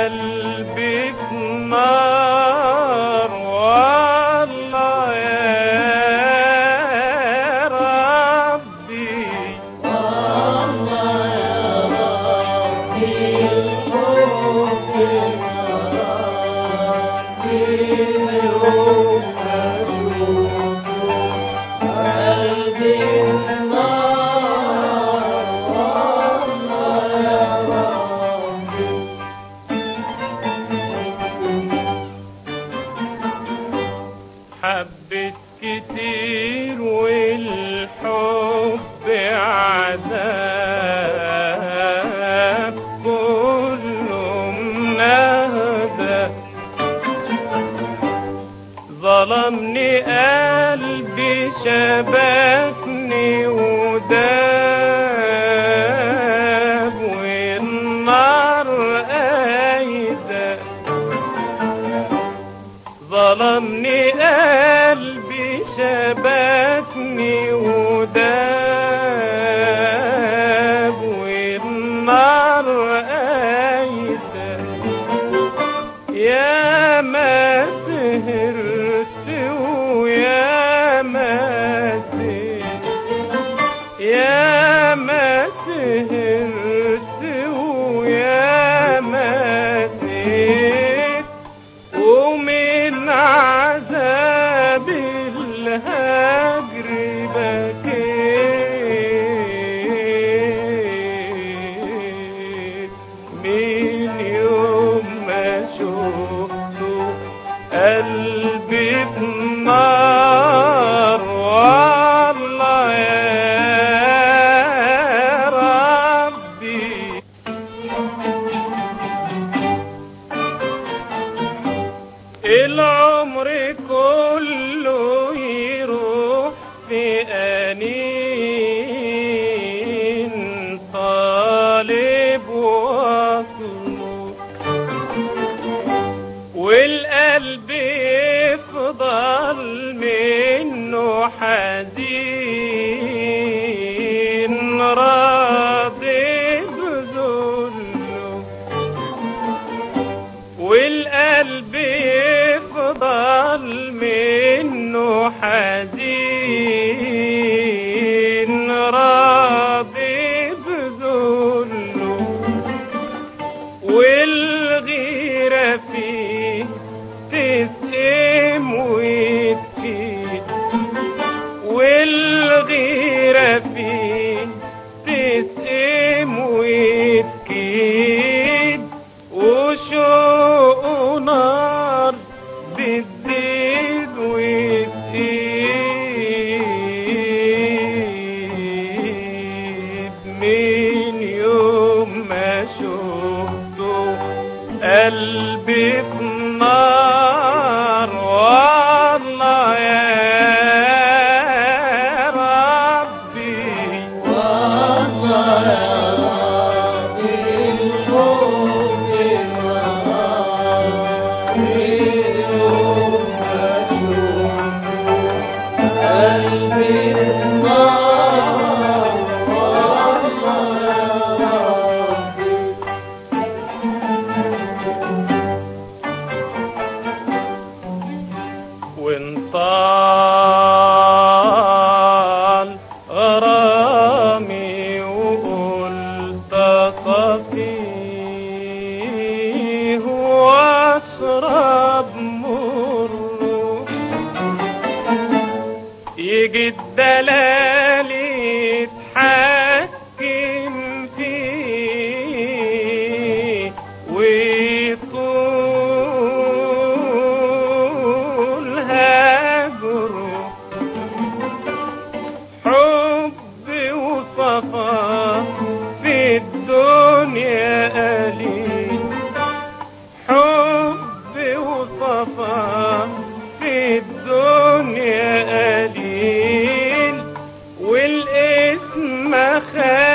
قلبي في نار والله يا ربي حبت كتير والحب عذاب كله منهدى ظلمني قلبي شبكني وداب والنار قايده ظلمني قلبي شبكني وداب والنار قايدة يا ما سهرت ويا ما سهرت يا ما سهرت ويا ما سهرت ومن عذاب الهجر بكيت من يوم ما شفته قلبي في نار والله يا ربي العمر كله يروح في أنين طالب وصله والقلب يفضل منه حزين راضي بذله والقلب يفضل منه حزين راضي بذله والغيرة فيه تسقم وتفيد والغيرة فيه تسقم وتكيد وشوق نار بتزيد وتزيد من يوم ما شفته قلبي في نار والله يا ربي وانطال غرامي وقلت صفيه واشرب مره يجي الدلال يتحكم فيه ويطول هجره حب وصفا في الدنيا قليل حب وصفا في الدنيا قليل والاسم خير